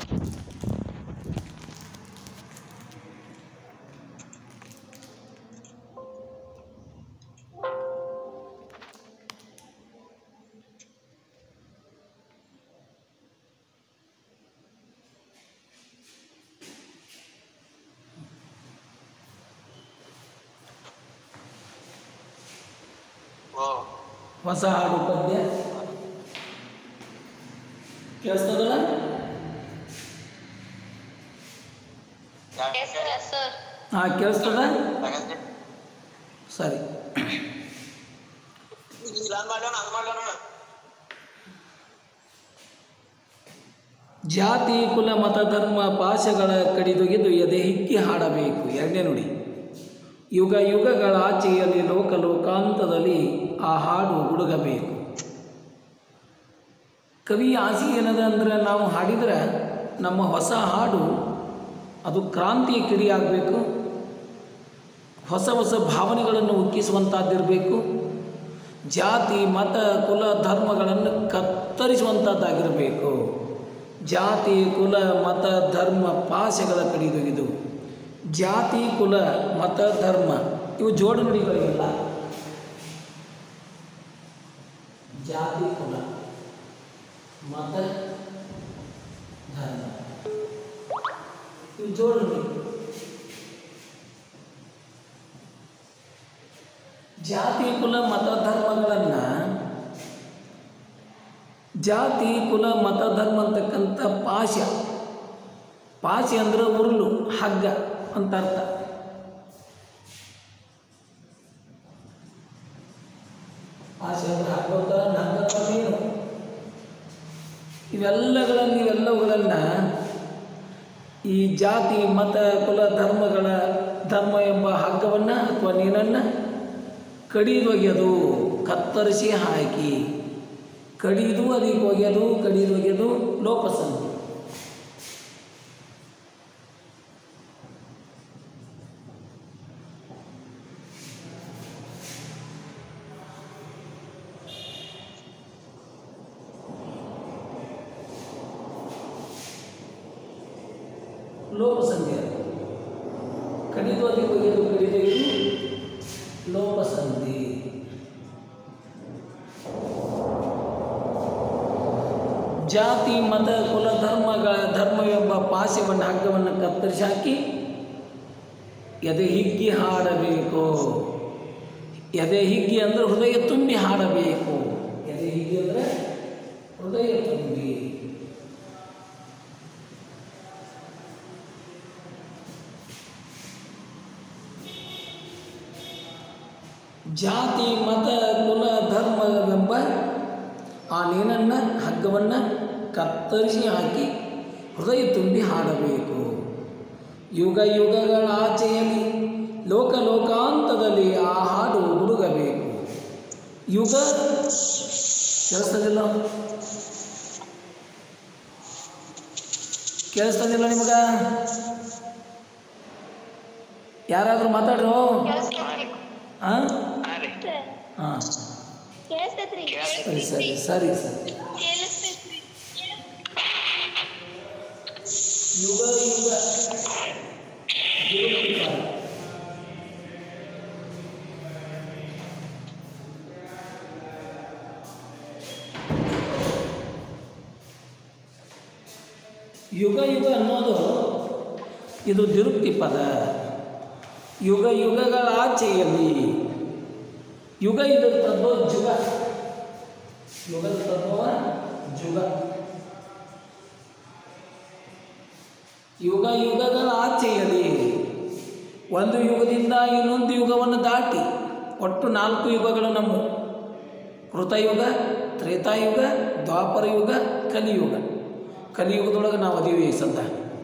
ಓ ಹೊಸ ಹಾಡು ಪದ್ಯ ಕೇಳಿಸ್ತದಲ್ಲ ಯಾಕೆ ಸರ್ ಹಾಂ ಕೇಳಿಸ್ತದ ಯಾಕಂದ್ರೆ ಸರಿ ಇಲ್ಲ ಅದ್ ಮಾಡೋಣ ಅದು ಮಾಡೋಣ ಜಾತಿ ಕುಲ ಮತ ಧರ್ಮ ಪಾಶಗಳ ಕಡಿದೊಗೆದು ಎದೆ ಹಿಕ್ಕಿ ಹಾಡಬೇಕು ಎರಡನೇ ನುಡಿ ಯುಗ ಯುಗಗಳ ಆಚೆಯಲ್ಲಿ ಲೋಕ ಲೋಕಾಂತದಲ್ಲಿ ಆ ಹಾಡು ಹುಡುಗಬೇಕು ಕವಿ ಆಸೆ ಏನದ ಅಂದ್ರೆ ನಾವು ಹಾಡಿದ್ರೆ ನಮ್ಮ ಹೊಸ ಹಾಡು ಅದು ಕ್ರಾಂತಿಯ ಕಿಡಿಯಾಗಬೇಕು ಹೊಸ ಹೊಸ ಭಾವನೆಗಳನ್ನು ಉಕ್ಕಿಸುವಂಥದ್ದಿರಬೇಕು ಜಾತಿ ಮತ ಕುಲ ಧರ್ಮಗಳನ್ನು ಕತ್ತರಿಸುವಂಥದ್ದಾಗಿರಬೇಕು ಜಾತಿ ಕುಲ ಮತ ಧರ್ಮ ಪಾಶಗಳ ಕಡಿದೊಗೆದು ಜಾತಿ ಕುಲ ಮತ ಧರ್ಮ ಇವು ಜೋಡಣೆಗಳಿಲ್ಲ ಜಾತಿ ಕುಲ ಮತ ಧರ್ಮ ಇವು ಜೋಡಣೆ ಜಾತಿ ಕುಲ ಮತ ಧರ್ಮಗಳನ್ನು ಜಾತಿ ಕುಲ ಮತ ಧರ್ಮ ಅಂತಕ್ಕಂಥ ಪಾಶ ಪಾಶಿ ಅಂದ್ರೆ ಉರುಳು ಹಗ್ಗ ಅಂತ ಅರ್ಥ ಪಾಶಿ ಅಂದ್ರೆ ಹಗ್ಗದ ಹಗ್ಗದ ನೀರು ಇವೆಲ್ಲಗಳನ್ನು ಇವೆಲ್ಲವುಗಳನ್ನು ಈ ಜಾತಿ ಮತ ಕುಲ ಧರ್ಮಗಳ ಧರ್ಮ ಎಂಬ ಹಗ್ಗವನ್ನು ಅಥವಾ ನೀರನ್ನು ಕಡಿದೊಗೆದು ಕತ್ತರಿಸಿ ಹಾಕಿ ಕಡಿದು ಅದಕ್ಕೆ ಒಗೆದು ಕಡಿದು ಒಗೆದು ಲೋಪಸಂಧಿ ಲೋಪಸಂಧಿ ಅದು. ಕಡಿದು ಅದಕ್ಕೆ ಒಗೆದು ಕಡಿದು ಒಗೆದು ಲೋಪಸಂಧಿ ಜಾತಿ ಮತ ಕುಲ ಧರ್ಮಗಳ ಧರ್ಮವೆಂಬ ಪಾಶವನ್ನು ಹಗ್ಗವನ್ನು ಕತ್ತರಿಸಿ ಹಾಕಿ ಎದೆ ಹಿಗ್ಗಿ ಹಾಡಬೇಕು ಎದೆ ಹಿಗ್ಗಿ ಅಂದರೆ ಹೃದಯ ತುಂಬಿ ಹಾಡಬೇಕು ಎದೆ ಹಿಗ್ಗಿ ಅಂದರೆ ಹೃದಯ ತುಂಬಿ ಜಾತಿ ಮತ ಕುಲ ಧರ್ಮವೆಂಬ ಆ ನೇನನ್ನು ಹಗ್ಗವನ್ನು ಕತ್ತರಿಸಿ ಹಾಕಿ ಹೃದಯ ತುಂಬಿ ಹಾಡಬೇಕು ಯುಗ ಯುಗಗಳ ಆಚೆಯಲ್ಲಿ ಲೋಕ ಲೋಕಾಂತದಲ್ಲಿ ಆ ಹಾಡು ಹುಡುಗಬೇಕು ಯುಗ ಕೇಳಿಸ್ತದಿಲ್ಲ ಕೇಳಿಸ್ತದಿಲ್ಲ ನಿಮಗ ಯಾರಾದರೂ ಮಾತಾಡ್ರು ಹಾಂ ಹಾಂ ಕೇಳಿಸ್ತೈತ್ರಿ ಸರಿ ಸರಿ ಸರಿ ಸರಿ ಕೇಳಿಸ್ತೈತ್ರಿ ಯುಗ ಯುಗ ಯುಗ ಯುಗ ಅನ್ನೋದು ಇದು ದಿರುಕ್ತಿ ಪದ ಯುಗ ಯುಗಗಳ ಆಚೆಯಲ್ಲಿ ಯುಗ ಇದು ತದ್ಭವ ಜುಗ ಯುಗದ ತದ್ಭವ ಜುಗ ಯುಗ ಯುಗಗಳ ಆಚೆಯಲ್ಲಿ ಒಂದು ಯುಗದಿಂದ ಇನ್ನೊಂದು ಯುಗವನ್ನು ದಾಟಿ ಒಟ್ಟು ನಾಲ್ಕು ಯುಗಗಳು ನಮ್ಮ ಕೃತಯುಗ ತ್ರೇತಾಯುಗ ದ್ವಾಪರ ಯುಗ ಕಲಿಯುಗ ಕಲಿಯುಗದೊಳಗೆ ನಾವು ಅದೀವಿ ಈ ಸದ್ದ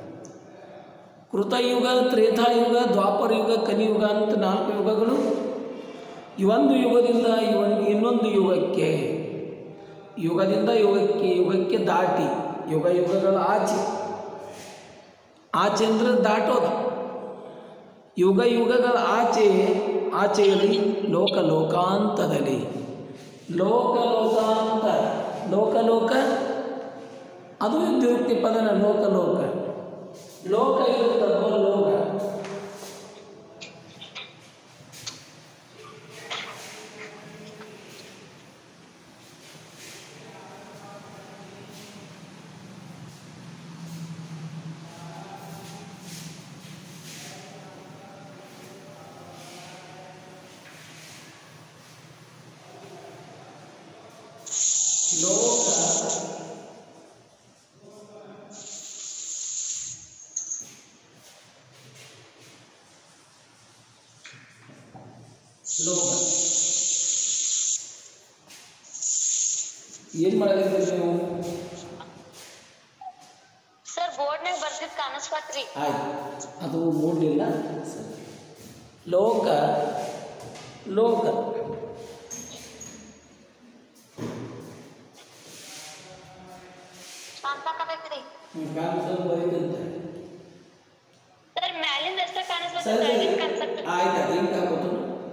ಕೃತಯುಗ ತ್ರೇತಾಯುಗ ದ್ವಾಪರ ಯುಗ ಕಲಿಯುಗ ಅಂತ ನಾಲ್ಕು ಯುಗಗಳು ಈ ಒಂದು ಯುಗದಿಂದ ಇವನ್ ಇನ್ನೊಂದು ಯುಗಕ್ಕೆ ಯುಗದಿಂದ ಯುಗಕ್ಕೆ ಯುಗಕ್ಕೆ ದಾಟಿ ಯುಗ ಯುಗಗಳ ಆಚೆ ಆಚೆ ಅಂದರೆ ದಾಟೋದು ಯುಗ ಯುಗಗಳ ಆಚೆ ಆಚೆಯಲ್ಲಿ ಲೋಕ ಲೋಕಾಂತದಲ್ಲಿ ಲೋಕ ಲೋಕಾಂತ ಲೋಕ ಲೋಕ ಅದು ವಿದ್ಯುಕ್ತಿ ಪದನ ಲೋಕ ಲೋಕ ಲೋಕ ಇದು ತತ್ವ ಲೋಕ ಲೋಕ ಲೋಕ ಏನು ಮಾಡಲಿದ್ದೀರಿ ನೀವು ಸರ್ ಬೋರ್ಡ್ನಾಗ ಬರ್ದಿದ್ ಕಾಣಿಸ್ಬತ್ರಿ ಆಯ್ತು ಅದು ಮೂಡಲಿಲ್ಲ ಸರಿ ಲೋಕ ಲೋಕ ಕಾಣ್ಸಾಕತೈತ್ರಿ ಕಾಣಿಸಲು ಬರೀತಂತೆ ಸರ್ ಮ್ಯಾಲಿಂದ ಅಷ್ಟ ಕಾಣಿಸ್ಬತ್ರಿ ಸರಿ ಸರಿ ಕೆಳಗಿಂದ ಕಾಣಿಸಕ್ತೈತಿ ಆಯ್ತು ಅದು ಹಿಂಗೆ ಹಾಕೋದು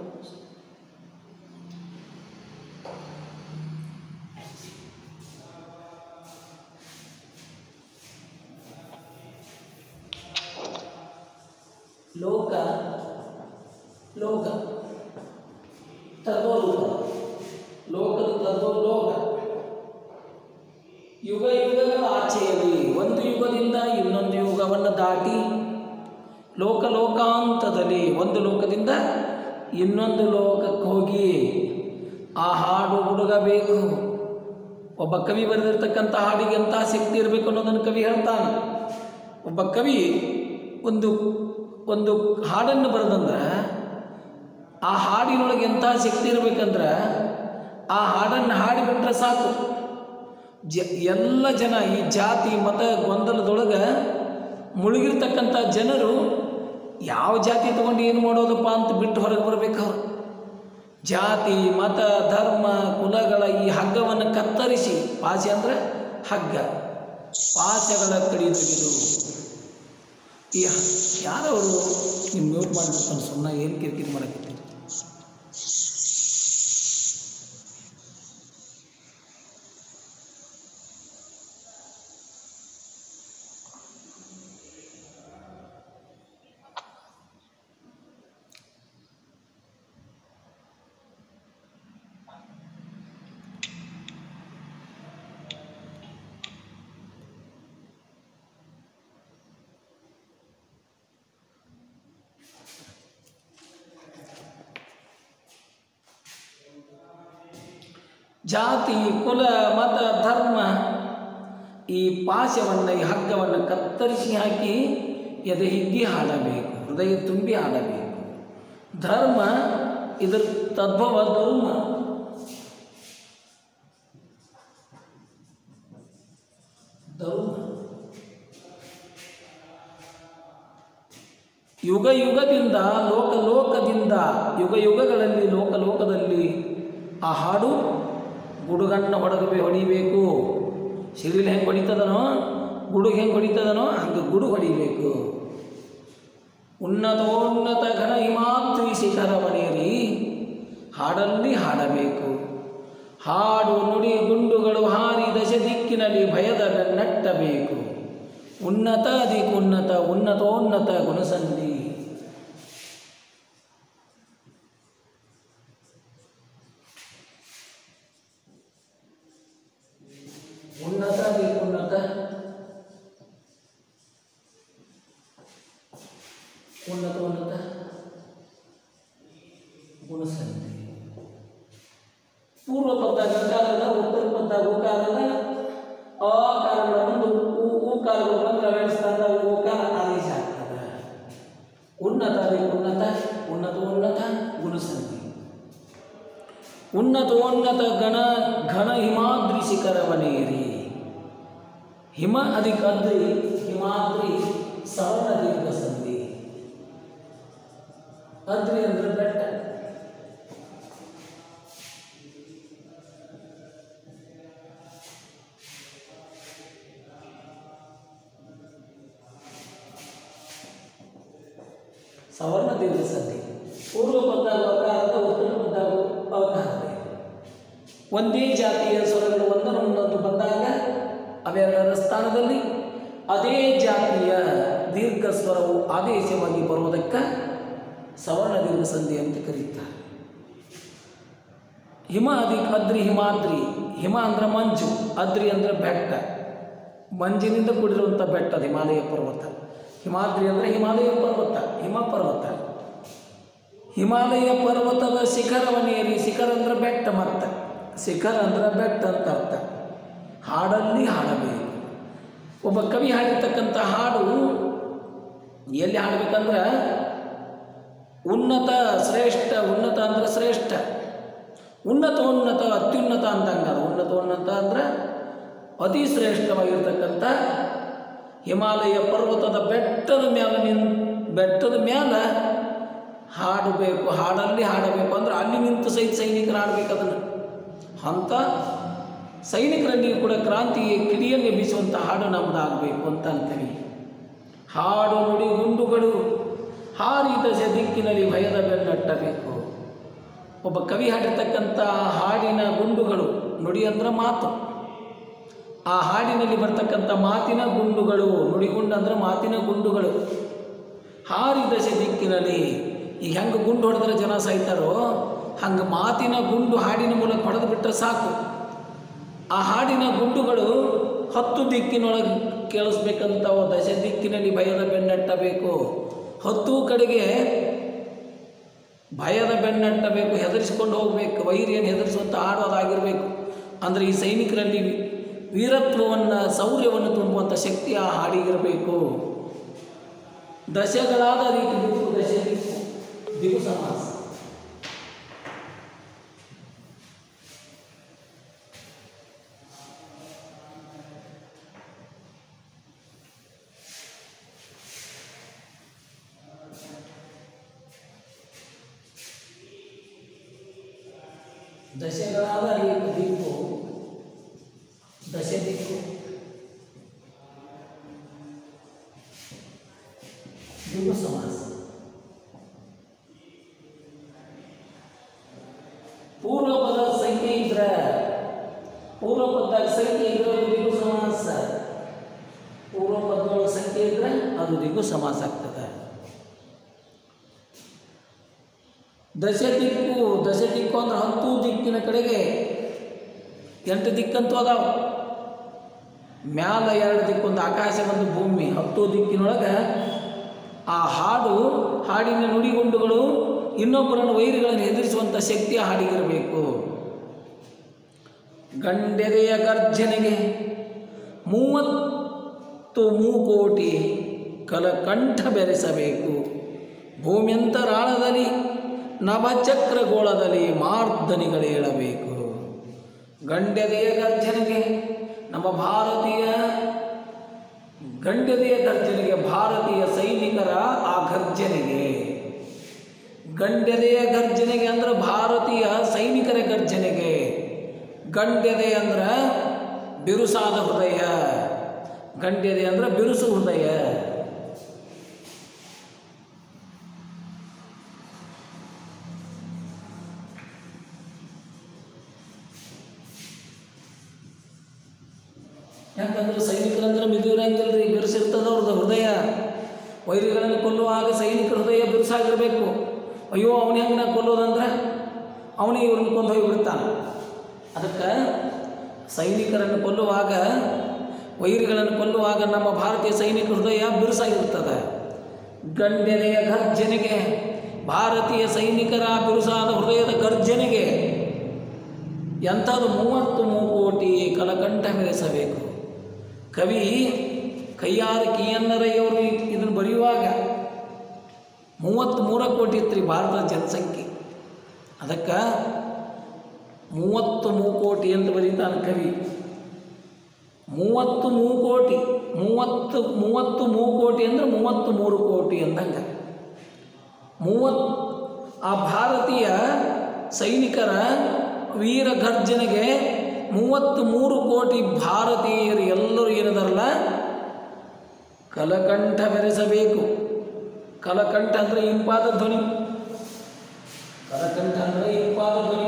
ಲೋಕ ಲೋಕ ತದ್ವಲೋಕ ಲೋಕದ ತದ್ವಲೋಕ ಯುಗ ಯುಗಗಳ ಆಚೆಯಲ್ಲಿ ಒಂದು ಯುಗದಿಂದ ಇನ್ನೊಂದು ಯುಗವನ್ನು ದಾಟಿ ಲೋಕ ಲೋಕಾಂತದಲ್ಲಿ ಒಂದು ಲೋಕದಿಂದ ಇನ್ನೊಂದು ಲೋಕಕ್ಕೆ ಹೋಗಿ ಆ ಹಾಡು ಹುಡುಗಬೇಕು ಒಬ್ಬ ಕವಿ ಬರೆದಿರ್ತಕ್ಕಂಥ ಹಾಡಿಗೆ ಎಂಥ ಶಕ್ತಿ ಇರಬೇಕು ಅನ್ನೋದನ್ನು ಕವಿ ಹೇಳ್ತಾನೆ ಒಬ್ಬ ಕವಿ ಒಂದು ಒಂದು ಹಾಡನ್ನು ಬರೆದಂದ್ರೆ ಆ ಹಾಡಿನೊಳಗೆ ಎಂಥ ಶಕ್ತಿ ಇರಬೇಕಂದ್ರೆ ಆ ಹಾಡನ್ನು ಹಾಡಿಬಿಟ್ರೆ ಸಾಕು ಜ ಎಲ್ಲ ಜನ ಈ ಜಾತಿ ಮತ ಗೊಂದಲದೊಳಗೆ ಮುಳುಗಿರ್ತಕ್ಕಂಥ ಜನರು ಯಾವ ಜಾತಿ ತಗೊಂಡು ಏನು ಮಾಡೋದಪ್ಪ ಅಂತ ಬಿಟ್ಟು ಹೊರಗೆ ಬರ್ಬೇಕು ಅವ್ರು ಜಾತಿ ಮತ ಧರ್ಮ ಕುಲಗಳ ಈ ಹಗ್ಗವನ್ನು ಕತ್ತರಿಸಿ ಪಾಚೆ ಅಂದರೆ ಹಗ್ಗ ಪಾಚಗಳ ಕಡಿಯೋದು ಈ ಹ- ಯಾರವರು ನೀವು ಮ್ಯೂಟ್ ಮಾಡಿಬಿಡ್ತಾನೆ ಸುಮ್ಮನೆ ಏನು ಕಿರಿಕಿರಿ ಮಾಡಕತ್ತೀರಿ ಜಾತಿ ಕುಲ ಮತ ಧರ್ಮ ಈ ಪಾಶವನ್ನು ಈ ಹಗ್ಗವನ್ನು ಕತ್ತರಿಸಿ ಹಾಕಿ ಎದೆ ಹಿಗ್ಗಿ ಹಾಡಬೇಕು ಹೃದಯ ತುಂಬಿ ಹಾಡಬೇಕು ಧರ್ಮ ಇದರ ತದ್ಭವ ಧರ್ಮ ಧರ್ಮ ಯುಗ ಯುಗದಿಂದ ಲೋಕ ಲೋಕದಿಂದ ಯುಗ ಯುಗಗಳಲ್ಲಿ ಲೋಕ ಲೋಕದಲ್ಲಿ ಆ ಹಾಡು ಗುಡುಗನ್ನು ಹೊಡಗಬೆ ಹೊಡಿಬೇಕು ಸಿಡಿಲು ಹೆಂಗೆ ಹೊಡಿತದನೋ ಗುಡುಗು ಹೆಂಗೆ ಹೊಡಿತದನೋ ಹಂಗೆ ಗುಡು ಹೊಡಿಬೇಕು ಉನ್ನತೋನ್ನತ ಘನ ಹಿಮಾದ್ರಿ ಶಿಖರವನೇರಿ ಹಾಡಲ್ಲಿ ಹಾಡಬೇಕು ಹಾಡು ನುಡಿ ಗುಂಡುಗಳು ಹಾರಿ ದಶ ದಿಕ್ಕಿನಲ್ಲಿ ಭಯದ ನಟ್ಟಬೇಕು ಉನ್ನತ ದಿಕ್ಕುನ್ನತ ಉನ್ನತೋನ್ನತ ಗುಣಸಂಧಿ ಉನ್ನತ ದಿಕ್ಕುನ್ನತ ಉನ್ನತ ಉನ್ನತ ಗುಣಸಂಧಿ ಪೂರ್ವ ಪದ್ದಾಗ ಕಾಲದ ಉತ್ತರ ಪದ್ದಾಗ ಕಾಲದ ಆ ಕಾಲಗಳ ಮುಂದೆ ಊ ಊ ಕಾಲಗಳು ಬಂದ್ರೆ ಅವೆಣಿಸ್ತಾರ ಓಕಾರ ಆದೇಶ ಆಗ್ತದೆ ಉನ್ನತ ಅದಕ್ಕೆ ಉನ್ನತ ಉನ್ನತ ಉನ್ನತ ಗುಣಸಂಧಿ ಉನ್ನತೋನ್ನತ ಗಣ ಘನ ಹಿಮಾದ್ರಿ ಶಿಖರವನೇರಿ ಹಿಮ ಅಧಿಕ ಅದ್ರಿ ಹಿಮಾದ್ರಿ ಸವರ್ಣ ದೀರ್ಘ ಸಂಧಿ ಅದ್ರಿ ಅಂದ್ರೆ ಬೆಟ್ಟ ಸವರ್ಣ ದೀರ್ಘ ಸಂಧಿ ಪೂರ್ವ ಪದ್ದಾಗ ಅವಕಾರದ ಉತ್ತರ ಪದ್ದಾಗ ಅವಕಾರದ ಒಂದೇ ಜಾತಿಯ ಸ್ವರಗಳು ಒಂದನ್ನೊಂದೊಂದು ಬಂದಾಗ ಅವೆರಡರ ಸ್ಥಾನದಲ್ಲಿ ಅದೇ ಜಾತಿಯ ದೀರ್ಘ ಸ್ವರವು ಆದೇಶವಾಗಿ ಬರುವುದಕ್ಕೆ ಸವರ್ಣ ದೀರ್ಘ ಸಂಧಿ ಅಂತ ಕರೀತಾರೆ ಹಿಮ ಅದಿ ಅದ್ರಿ ಹಿಮಾದ್ರಿ ಹಿಮ ಅಂದ್ರೆ ಮಂಜು ಅದ್ರಿ ಅಂದ್ರೆ ಬೆಟ್ಟ ಮಂಜಿನಿಂದ ಕೂಡಿರುವಂಥ ಬೆಟ್ಟ ಅದು ಹಿಮಾಲಯ ಪರ್ವತ ಹಿಮಾದ್ರಿ ಅಂದರೆ ಹಿಮಾಲಯ ಪರ್ವತ ಹಿಮ ಪರ್ವತ ಹಿಮಾಲಯ ಪರ್ವತದ ಶಿಖರವನ್ನೇರಿ ಶಿಖರ ಅಂದ್ರೆ ಬೆಟ್ಟ ಮತ್ತೆ ಶಿಖರ ಅಂದ್ರೆ ಬೆಟ್ಟ ಅಂತ ಅರ್ಥ ಹಾಡಲ್ಲಿ ಹಾಡಬೇಕು ಒಬ್ಬ ಕವಿ ಹಾಡಿರ್ತಕ್ಕಂಥ ಹಾಡು ಎಲ್ಲಿ ಹಾಡಬೇಕಂದ್ರೆ ಉನ್ನತ ಶ್ರೇಷ್ಠ ಉನ್ನತ ಅಂದ್ರೆ ಶ್ರೇಷ್ಠ ಉನ್ನತ ಉನ್ನತ ಅತ್ಯುನ್ನತ ಅಂದಂಗ ಅದು ಉನ್ನತ ಉನ್ನತ ಅಂದ್ರೆ ಅತಿ ಶ್ರೇಷ್ಠವಾಗಿರ್ತಕ್ಕಂಥ ಹಿಮಾಲಯ ಪರ್ವತದ ಬೆಟ್ಟದ ಮ್ಯಾಲ ನಿನ್ ಬೆಟ್ಟದ ಮ್ಯಾಲ ಹಾಡಬೇಕು ಹಾಡಲ್ಲಿ ಹಾಡಬೇಕು ಅಂದ್ರೆ ಅಲ್ಲಿ ನಿಂತು ಸಹಿತ ಸೈನಿಕರು ಹಾಡಬೇಕು ಅದನ್ನು ಅಂಥ ಸೈನಿಕರಲ್ಲಿ ಕೂಡ ಕ್ರಾಂತಿಗೆ ಕಿಡಿಯಲ್ಲಿ ಬೀಸುವಂಥ ಹಾಡು ನಮ್ಮದಾಗಬೇಕು ಅಂತ ಅಂತೀವಿ ಹಾಡು ನುಡಿ ಗುಂಡುಗಳು ಹಾರಿದ ದಿಕ್ಕಿನಲ್ಲಿ ಭಯದ ಬೆನ್ನಟ್ಟಬೇಕು ಒಬ್ಬ ಕವಿ ಹಾಡಿರ್ತಕ್ಕಂಥ ಹಾಡಿನ ಗುಂಡುಗಳು ನುಡಿ ಅಂದ್ರೆ ಮಾತು ಆ ಹಾಡಿನಲ್ಲಿ ಬರ್ತಕ್ಕಂಥ ಮಾತಿನ ಗುಂಡುಗಳು ನುಡಿಗುಂಡು ಅಂದ್ರೆ ಮಾತಿನ ಗುಂಡುಗಳು ಹಾರಿ ದಶೆ ದಿಕ್ಕಿನಲ್ಲಿ ಈಗ ಹೆಂಗೆ ಗುಂಡು ಹೊಡೆದ್ರೆ ಜನ ಸಾಯ್ತಾರೋ ಹಂಗೆ ಮಾತಿನ ಗುಂಡು ಹಾಡಿನ ಮೂಲಕ ಹೊಡೆದು ಬಿಟ್ಟರೆ ಸಾಕು ಆ ಹಾಡಿನ ಗುಂಡುಗಳು ಹತ್ತು ದಿಕ್ಕಿನೊಳಗೆ ಕೇಳಿಸ್ಬೇಕಂತ ದಶೆ ದಿಕ್ಕಿನಲ್ಲಿ ಭಯದ ಬೆನ್ನಟ್ಟಬೇಕು ಹತ್ತು ಕಡೆಗೆ ಭಯದ ಬೆನ್ನಟ್ಟಬೇಕು ಹೆದರಿಸಿಕೊಂಡು ಹೋಗಬೇಕು ವೈರಿಯನ್ನು ಹೆದರಿಸುವಂಥ ಹಾಡೋದಾಗಿರಬೇಕು ಅಂದರೆ ಈ ಸೈನಿಕರಲ್ಲಿ ವೀರತ್ವವನ್ನು ಶೌರ್ಯವನ್ನು ತುಂಬುವಂಥ ಶಕ್ತಿ ಆ ಹಾಡಿಗಿರಬೇಕು ದಶೆಗಳಾದ ರೀತಿ ದಿಕ್ಕು ದಶೆ ದಿಕ್ಕು ದಿಗು ಸಮಾಸ ದಶೆಗಳಾದ ರೀತಿ ದಿಕ್ಕು ದಶೆ ದಿಕ್ಕು ದಿಗು ಸಮಾಸ ಪೂರ್ವ ಪದ ಸಂಖ್ಯೆ ಇದ್ರೆ ಪೂರ್ವ ಪದದಾಗ ಸಂಖ್ಯೆ ಇದ್ರೆ ಅದು ದಿಗು ಸಮಾಸ ಪೂರ್ವ ಪದದೊಳಗೆ ಸಂಖ್ಯೆ ಇದ್ರೆ ಅದು ದಿಗು ಸಮಾಸ ಆಗ್ತದೆ ದಶ ದಿಕ್ಕು ದಶ ದಿಕ್ಕು ಅಂದ್ರೆ ಹತ್ತು ದಿಕ್ಕಿನ ಕಡೆಗೆ ಎಂಟು ದಿಕ್ಕಂತೂ ಅದಾವ ಮ್ಯಾಲ ಎರಡು ದಿಕ್ಕು ಒಂದು ಆಕಾಶ ಒಂದು ಭೂಮಿ ಹತ್ತು ದಿಕ್ಕಿನೊಳಗೆ ಆ ಹಾಡು ಹಾಡಿನ ನುಡಿಗುಂಡುಗಳು ಇನ್ನೊಬ್ಬರನ್ನು ವೈರಿಗಳನ್ನು ಎದುರಿಸುವಂಥ ಶಕ್ತಿ ಆ ಹಾಡಿಗಿರಬೇಕು ಗಂಡೆದೆಯ ಗರ್ಜನೆಗೆ ಮೂವತ್ತು ಮೂಕೋಟಿ ಕಲಕಂಠ ಬೆರೆಸಬೇಕು ಭೂಮ್ಯಂತರಾಳದಲ್ಲಿ ನವಚಕ್ರಗೋಳದಲ್ಲಿ ಮಾರ್ದನಿಗಳೇಳಬೇಕು ಗಂಡೆದೆಯ ಗರ್ಜನೆಗೆ ನಮ್ಮ ಭಾರತೀಯ ಗಂಡೆದೆಯ ಗರ್ಜನೆಗೆ ಭಾರತೀಯ ಸೈನಿಕರ ಆ ಗರ್ಜನೆಗೆ ಗಂಡೆದೆಯ ಗರ್ಜನೆಗೆ ಅಂದ್ರೆ ಭಾರತೀಯ ಸೈನಿಕರ ಗರ್ಜನೆಗೆ ಗಂಡೆದೆ ಅಂದ್ರೆ ಬಿರುಸಾದ ಹೃದಯ ಗಂಡೆದೆ ಅಂದ್ರೆ ಬಿರುಸು ಹೃದಯ ಯಾಕಂದ್ರೆ ಸೈನಿಕರಂದ್ರೆ ಮಿದುರಂಗಿಲ್ರಿ ಬಿರುಸಿರ್ತದ ಅವ್ರದ್ದು ಹೃದಯ ವೈರಿಗಳನ್ನು ಕೊಲ್ಲುವಾಗ ಸೈನಿಕರ ಹೃದಯ ಬಿರುಸಾಗಿರಬೇಕು ಅಯ್ಯೋ ಅವನ ಹೆಂಗೆ ನಾ ಕೊಲ್ಲೋದಂದ್ರೆ ಅವನೇ ಇವ್ರನ್ನ ಕೊಂದು ಹೋಗಿಬಿಡ್ತಾನೆ ಅದಕ್ಕೆ ಸೈನಿಕರನ್ನು ಕೊಲ್ಲುವಾಗ ವೈರಿಗಳನ್ನು ಕೊಲ್ಲುವಾಗ ನಮ್ಮ ಭಾರತೀಯ ಸೈನಿಕ ಹೃದಯ ಬಿರುಸಾಗಿರ್ತದೆ ಗಂಡೆನೆಯ ಗರ್ಜನೆಗೆ ಭಾರತೀಯ ಸೈನಿಕರ ಬಿರುಸಾದ ಹೃದಯದ ಗರ್ಜನೆಗೆ ಎಂಥದ್ದು ಮೂವತ್ತು ಮೂಕೋಟಿ ಕಲಕಂಠ ಮೆರೆಸಬೇಕು ಕವಿ ಕೈಯಾರ ಕಿಯನ್ನರಯ್ಯವರು ಇದನ್ನು ಬರೆಯುವಾಗ ಮೂವತ್ತ್ ಮೂರ ಕೋಟಿ ಇತ್ತು ರೀ ಭಾರತದ ಜನಸಂಖ್ಯೆ ಅದಕ್ಕೆ ಮೂವತ್ತು ಮೂಕೋಟಿ ಅಂತ ಬರೀತಾನೆ ಕವಿ ಮೂವತ್ತು ಮೂಕೋಟಿ ಮೂವತ್ತು ಮೂವತ್ತು ಮೂಕೋಟಿ ಅಂದರೆ ಮೂವತ್ತು ಮೂರು ಕೋಟಿ ಅಂದಂಗೆ ಮೂವತ್ ಆ ಭಾರತೀಯ ಸೈನಿಕರ ವೀರ ಗರ್ಜನೆಗೆ ಮೂವತ್ತು ಮೂರು ಕೋಟಿ ಭಾರತೀಯರು ಎಲ್ಲರೂ ಏನಿದಾರಲ್ಲ ಕಲಕಂಠ ಬೆರೆಸಬೇಕು ಕಲಕಂಠ ಅಂದರೆ ಇಂಪಾದ ಧ್ವನಿ ಕಲಕಂಠ ಅಂದರೆ ಇಂಪಾದ ಧ್ವನಿ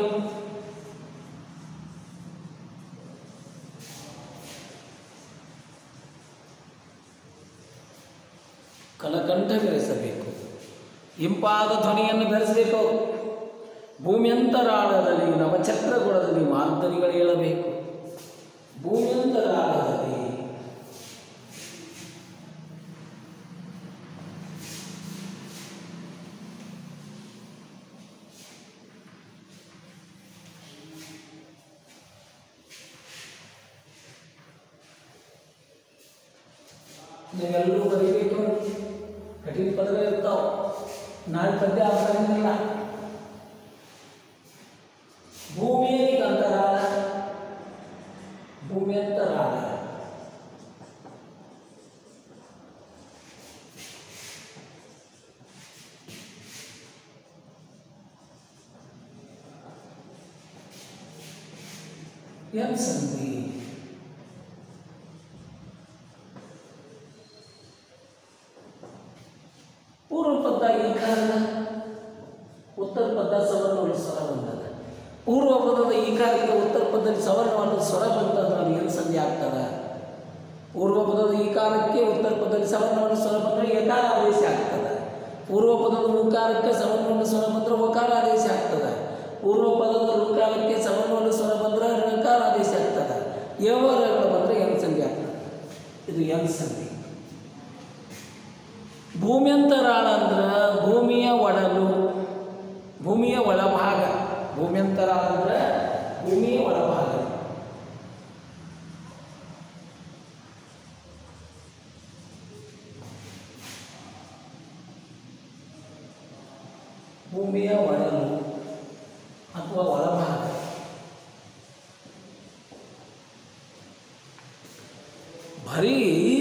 ಕಲಕಂಠ ಬೆರೆಸಬೇಕು ಇಂಪಾದ ಧ್ವನಿಯನ್ನು ಬೆರೆಸಬೇಕು ಭೂಮ್ಯಂತರಾಳದಲ್ಲಿ ನವಚಕ್ರಗೊಳದಲ್ಲಿ ಮಾರ್ದನಿಗಳು ಹೇಳಬೇಕು ಭೂಮ್ಯಂತರಾಳದಲ್ಲಿ ನೀವೆಲ್ಲರೂ ಬರೀಬೇಕು ಕಠಿಣ ಪದಗಳು ಇರ್ತಾವ ನಾಳೆ ಪದ್ಯ ಆಗ್ತಾನಿಲ್ಲ ಭೂಮಿಯಲ್ಲಿ ಅಂತರಾಳ ಭೂಮಿ ಅಂತರಾಳ ಎನ್ ಸಂಧಿ ಪೂರ್ವ ಪದ ಈ ಕಾರಣ ಉತ್ತರ ಪದ ಸವರ್ಣವನ್ನು ಸ್ವರ ಬಂದದ ಪೂರ್ವ ಪದದ ಈ ಕಾಲಕ್ಕೆ ಉತ್ತರ ಪದದಲ್ಲಿ ಸವರ್ಣವನ್ನು ಸ್ವರ ಬಂದದ ಏನು ಸಂಧಿ ಆಗ್ತದ ಪೂರ್ವ ಪದದ ಈ ಕಾಲಕ್ಕೆ ಉತ್ತರ ಪದದಲ್ಲಿ ಸವರ್ಣವನ್ನು ಸ್ವರ ಬಂದರೆ ಯಕಾರ ಆದೇಶ ಆಗ್ತದೆ ಪೂರ್ವ ಪದದ ಉಕಾರಕ್ಕೆ ಸವರ್ಣವನ್ನು ಸ್ವರ ಬಂದರೆ ಒಕಾರ ಆದೇಶ ಆಗ್ತದೆ ಪೂರ್ವ ಪದದ ಋಕಾರಕ್ಕೆ ಸವರ್ಣವನ್ನು ಸ್ವರ ಬಂದರೆ ಋಕಾರ ಆದೇಶ ಆಗ್ತದೆ ಯವರಗಳು ಬಂದರೆ ಎನ್ ಸಂಧಿ ಆಗ್ತದೆ ಇದು ಎನ್ ಸಂಧಿ ಭೂಮ್ಯಂತರಾಳ ಅಂದ್ರೆ ಭೂಮಿಯ ಒಡಲು ಭೂಮಿಯ ಒಳಭಾಗ ಭೂಮ್ಯಂತರಾಳ ಅಂದ್ರೆ ಭೂಮಿಯ ಒಳಭಾಗ ಭೂಮಿಯ ಒಡಲು ಅಥವಾ ಒಳಭಾಗ ಬರೀ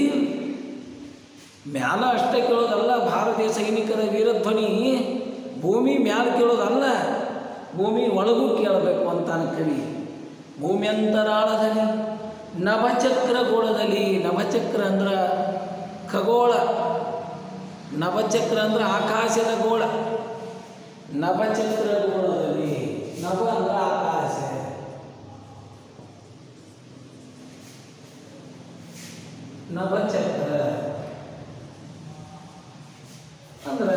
ಮ್ಯಾಲ ಅಷ್ಟೇ ಕೇಳೋದಲ್ಲ ಭಾರತೀಯ ಸೈನಿಕರ ವೀರಧ್ವನಿ ಭೂಮಿ ಮ್ಯಾಲ ಕೇಳೋದಲ್ಲ ಭೂಮಿ ಒಳಗೂ ಕೇಳಬೇಕು ಅಂತಾನೆ ಕವಿ ಭೂಮ್ಯಂತರಾಳದಲ್ಲಿ ನವಚಕ್ರ ಗೋಳದಲ್ಲಿ ನವಚಕ್ರ ಅಂದ್ರೆ ಖಗೋಳ ನವಚಕ್ರ ಅಂದ್ರೆ ಆಕಾಶದ ಗೋಳ ನವಚಕ್ರ ಗೋಳದಲ್ಲಿ ನವ ಅಂದ್ರೆ ಆಕಾಶ ನವಚಕ್ರ ಅಂದ್ರೆ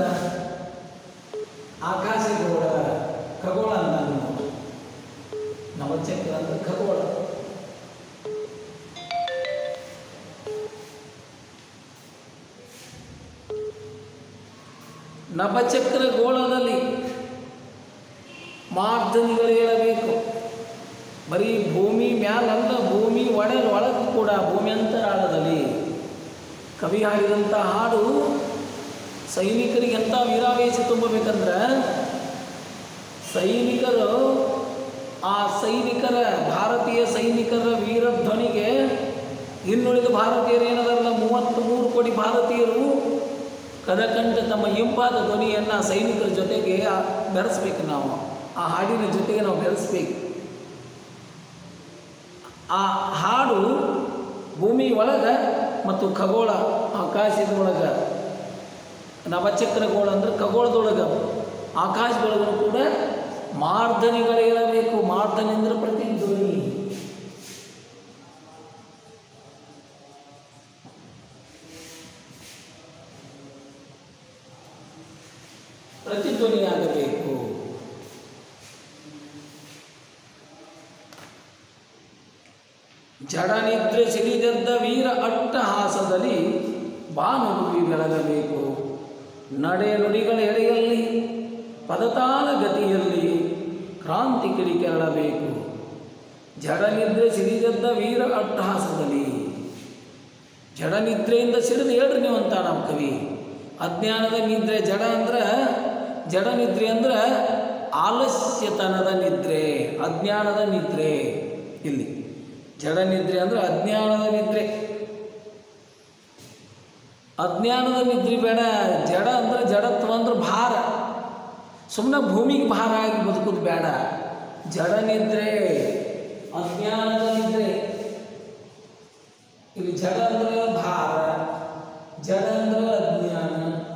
ಆಕಾಶ ಗೋಳ ಖಗೋಳ ಅಂತ ನವಚಕ್ರ ಅಂದ್ರೆ ಖಗೋಳ ನವಚಕ್ರ ಗೋಳದಲ್ಲಿ ಮಾರ್ಧನಿಗಳು ಹೇಳಬೇಕು ಬರೀ ಭೂಮಿ ಮ್ಯಾಲಲ್ಲ ಭೂಮಿ ಒಡಲ್ ಒಳಗೂ ಕೂಡ ಭೂಮಿ ಅಂತರಾಳದಲ್ಲಿ ಕವಿ ಹಾಡಿದಂಥ ಹಾಡು ಸೈನಿಕರಿಗೆ ಎಂಥ ವೀರಾವೇಶ ತುಂಬಬೇಕಂದ್ರೆ ಸೈನಿಕರು ಆ ಸೈನಿಕರ ಭಾರತೀಯ ಸೈನಿಕರ ವೀರಧ್ವನಿಗೆ ಇನ್ನುಳಿದ ಭಾರತೀಯರು ಏನದಲ್ಲ ಮೂವತ್ತ್ ಮೂರು ಕೋಟಿ ಭಾರತೀಯರು ಕದಕಂಡ ತಮ್ಮ ಇಂಪಾದ ಧ್ವನಿಯನ್ನು ಸೈನಿಕರ ಜೊತೆಗೆ ಆ- ಬೆರೆಸ್ಬೇಕು ನಾವು ಆ ಹಾಡಿನ ಜೊತೆಗೆ ನಾವು ಬೆರೆಸ್ಬೇಕು ಆ ಹಾಡು ಭೂಮಿ ಒಳಗೆ ಮತ್ತು ಖಗೋಳ ಆಕಾಶದ ಒಳಗೆ ನವಚಕ್ರಗೋಳ ಅಂದ್ರೆ ಖಗೋಳದೊಳಗೆ ಆಕಾಶದೊಳಗೂ ಕೂಡ ಮಾರ್ಧನಿಗಳಿರಬೇಕು ಮಾರ್ಧನಿ ಅಂದ್ರೆ ಪ್ರತಿಧ್ವನಿ ಪ್ರತಿಧ್ವನಿಯಾಗಬೇಕು ಜಡನಿದ್ರೆ ಸಿಡಿದದ್ದ ವೀರ ಅಟ್ಟಹಾಸದಲ್ಲಿ ಬಾನುಗುವಿ ಬೆಳಗಬೇಕು ನಡೆ ನುಡಿಗಳ ಎಡೆಯಲ್ಲಿ ಪದತಾಲ ಗತಿಯಲ್ಲಿ ಕ್ರಾಂತಿ ಕಿಡಿ ಕೆರಳಬೇಕು ಜಡನಿದ್ರೆ ಸಿಡಿದದ್ದ ವೀರ ಅಟ್ಟಹಾಸದಲ್ಲಿ ಜಡನಿದ್ರೆಯಿಂದ ಸಿಡಿದು ಹೇಳ್ರಿ ನೀವು ಅಂತ ನಮ್ಮ ಕವಿ ಅಜ್ಞಾನದ ನಿದ್ರೆ ಜಡ ಅಂದ್ರೆ ಜಡ ನಿದ್ರೆ ಅಂದ್ರೆ ಆಲಸ್ಯತನದ ನಿದ್ರೆ ಅಜ್ಞಾನದ ನಿದ್ರೆ ಇಲ್ಲಿ ಜಡ ನಿದ್ರೆ ಅಂದ್ರೆ ಅಜ್ಞಾನದ ನಿದ್ರೆ ಅಜ್ಞಾನದ ನಿದ್ರೆ ಬೇಡ ಜಡ ಅಂದ್ರೆ ಜಡತ್ವ ಅಂದ್ರೆ ಭಾರ ಸುಮ್ಮನೆ ಭೂಮಿಗೆ ಭಾರ ಆಗಿ ಬದುಕೋದು ಬೇಡ ಜಡ ನಿದ್ರೆ ಅಜ್ಞಾನದ ನಿದ್ರೆ ಇಲ್ಲಿ ಜಡ ಅಂದ್ರೆ ಭಾರ ಜಡ ಅಂದ್ರೆ ಅಜ್ಞಾನ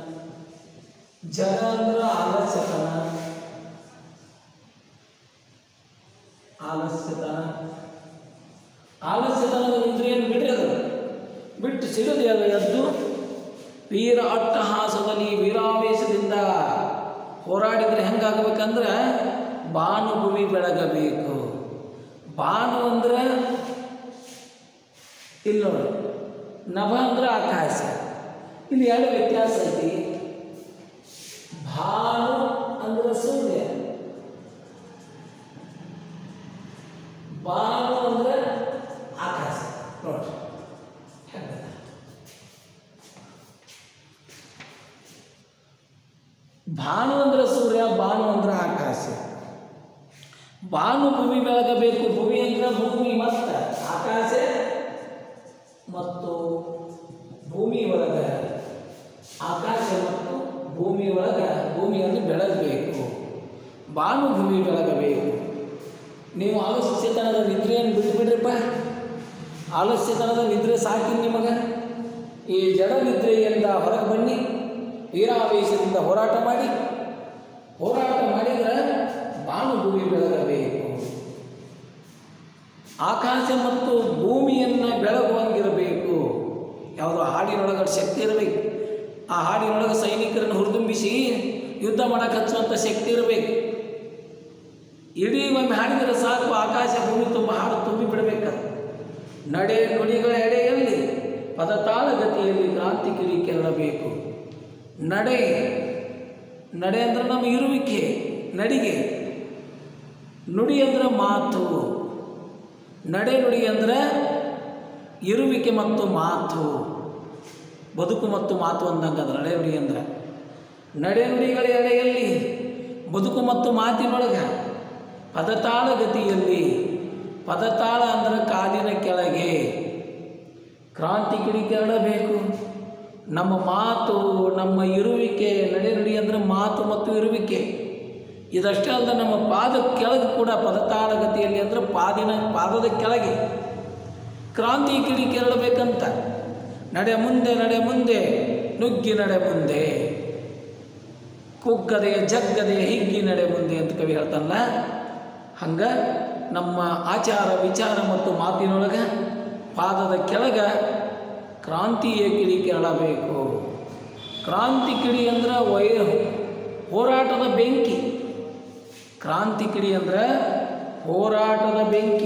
ಜಡ ಅಂದ್ರೆ ಆಲಸ್ಯತನ ಆಲಸ್ಯತನ ಆಲಸ್ಯತನದ ನಿದ್ರೆಯನ್ನು ಬಿಡ್ರಿ ಅದು ಬಿಟ್ಟು ಸಿಗದು ಅದು ಎದ್ದು ವೀರ ಅಟ್ಟಹಾಸದಲ್ಲಿ ವೀರಾವೇಶದಿಂದ ಹೋರಾಡಿದರೆ ಹೆಂಗಾಗಬೇಕಂದ್ರೆ ಭಾನುಭುವಿ ಬೆಳಗಬೇಕು ಭಾನು ಅಂದ್ರೆ ಇಲ್ಲಿ ನೋಡಿ ನಭ ಅಂದ್ರೆ ಆಕಾಶ ಇಲ್ಲಿ ಎರಡು ವ್ಯತ್ಯಾಸ ಐತಿ ಭಾನು ಅಂದ್ರೆ ಸೂರ್ಯ ಭಾನು ಅಂದ್ರೆ ಆಕಾಶ ನೋಡಿ ಹೆಂಗದ? ಭಾನು ಅಂದ್ರೆ ಸೂರ್ಯ ಭಾನು ಅಂದ್ರೆ ಆಕಾಶ ಭಾನು ಭೂಮಿ ಬೆಳಗಬೇಕು ಭೂಮಿ ಅಂದ್ರೆ ಭೂಮಿ ಮತ್ತು ಆಕಾಶ ಮತ್ತು ಭೂಮಿ ಒಳಗ ಆಕಾಶ ಮತ್ತು ಭೂಮಿ ಒಳಗ ಭೂಮಿಯನ್ನು ಬೆಳಗಬೇಕು ಭಾನು ಭೂಮಿ ಬೆಳಗಬೇಕು ನೀವು ಆಲಸ್ಯತನದ ನಿದ್ರೆಯನ್ನು ಬಿಟ್ಟುಬಿಡ್ರಿಪ್ಪ ಆಲಸ್ಯತನದ ನಿದ್ರೆ ಸಾಕಿ ನಿಮಗೆ ಈ ಜಡ ನಿದ್ರೆಯಿಂದ ಹೊರಗೆ ಬನ್ನಿ ವೀರಾವೇಶದಿಂದ ಹೋರಾಟ ಮಾಡಿ ಹೋರಾಟ ಮಾಡಿದರೆ ಭಾನು ಭೂಮಿ ಬೆಳಗಬೇಕು ಆಕಾಶ ಮತ್ತು ಭೂಮಿಯನ್ನು ಬೆಳಗುವಂಗಿರಬೇಕು ಯಾವುದೋ ಹಾಡಿನೊಳಗೆ ಶಕ್ತಿ ಇರಬೇಕು ಆ ಹಾಡಿನೊಳಗೆ ಸೈನಿಕರನ್ನು ಹುರಿದುಂಬಿಸಿ ಯುದ್ಧ ಮಾಡಕ್ಕೆ ಹಚ್ಚುವಂಥ ಶಕ್ತಿ ಇರಬೇಕು ಇಡೀ ಒಮ್ಮೆ ಹಾಡಿದರೆ ಸಾಕು ಆಕಾಶ ಭೂಮಿ ತುಂಬ ಹಾಡು ತುಂಬಿ ಬಿಡಬೇಕು ನಡೆ ನುಡಿಗಳ ಎಡೆಯಲ್ಲಿ ಪದತಾಳ ಗತಿಯಲ್ಲಿ ಕ್ರಾಂತಿ ಕಿಡಿ ಕೆರಳಬೇಕು ನಡೆ ನಡೆ ಅಂದ್ರೆ ನಮ್ಮ ಇರುವಿಕೆ ನಡಿಗೆ ನುಡಿ ಅಂದ್ರೆ ಮಾತು ನಡೆ ನುಡಿ ಅಂದ್ರೆ ಇರುವಿಕೆ ಮತ್ತು ಮಾತು ಬದುಕು ಮತ್ತು ಮಾತು ಅಂದಂಗೆ ಅದು ನಡೆ ನುಡಿ ಅಂದ್ರೆ ನಡೆ ನುಡಿಗಳ ಎಡೆಯಲ್ಲಿ ಬದುಕು ಮತ್ತು ಮಾತಿನೊಳಗೆ ಪದತಾಳ ಗತಿಯಲ್ಲಿ ಪದತಾಳ ಅಂದ್ರೆ ಕಾಲಿನ ಕೆಳಗೆ ಕ್ರಾಂತಿ ಕಿಡಿ ಕೆರಳಬೇಕು ನಮ್ಮ ಮಾತು ನಮ್ಮ ಇರುವಿಕೆ ನಡೆ ನುಡಿ ಅಂದರೆ ಮಾತು ಮತ್ತು ಇರುವಿಕೆ ಇದಷ್ಟೇ ಅಲ್ಲದೆ ನಮ್ಮ ಪಾದ ಕೆಳಗೆ ಕೂಡ ಪದತಾಳ ಗತಿಯಲ್ಲಿ ಅಂದರೆ ಪಾದಿನ ಪಾದದ ಕೆಳಗೆ ಕ್ರಾಂತಿ ಕಿಡಿ ಕೆರಳಬೇಕಂತ ನಡೆ ಮುಂದೆ ನಡೆ ಮುಂದೆ ನುಗ್ಗಿ ನಡೆ ಮುಂದೆ ಕುಗ್ಗದೆ ಜಗ್ಗದೆ ಹಿಗ್ಗಿ ನಡೆ ಮುಂದೆ ಅಂತ ಕವಿ ಹೇಳ್ತಾನಲ್ಲ ಹಂಗೆ ನಮ್ಮ ಆಚಾರ ವಿಚಾರ ಮತ್ತು ಮಾತಿನೊಳಗೆ ಪಾದದ ಕೆಳಗ ಕ್ರಾಂತಿಯ ಕಿಡಿ ಕೆರಳಬೇಕು ಕ್ರಾಂತಿ ಕಿಡಿ ಅಂದ್ರೆ ವೈ ಹೋರಾಟದ ಬೆಂಕಿ ಕ್ರಾಂತಿ ಕಿಡಿ ಅಂದ್ರೆ ಹೋರಾಟದ ಬೆಂಕಿ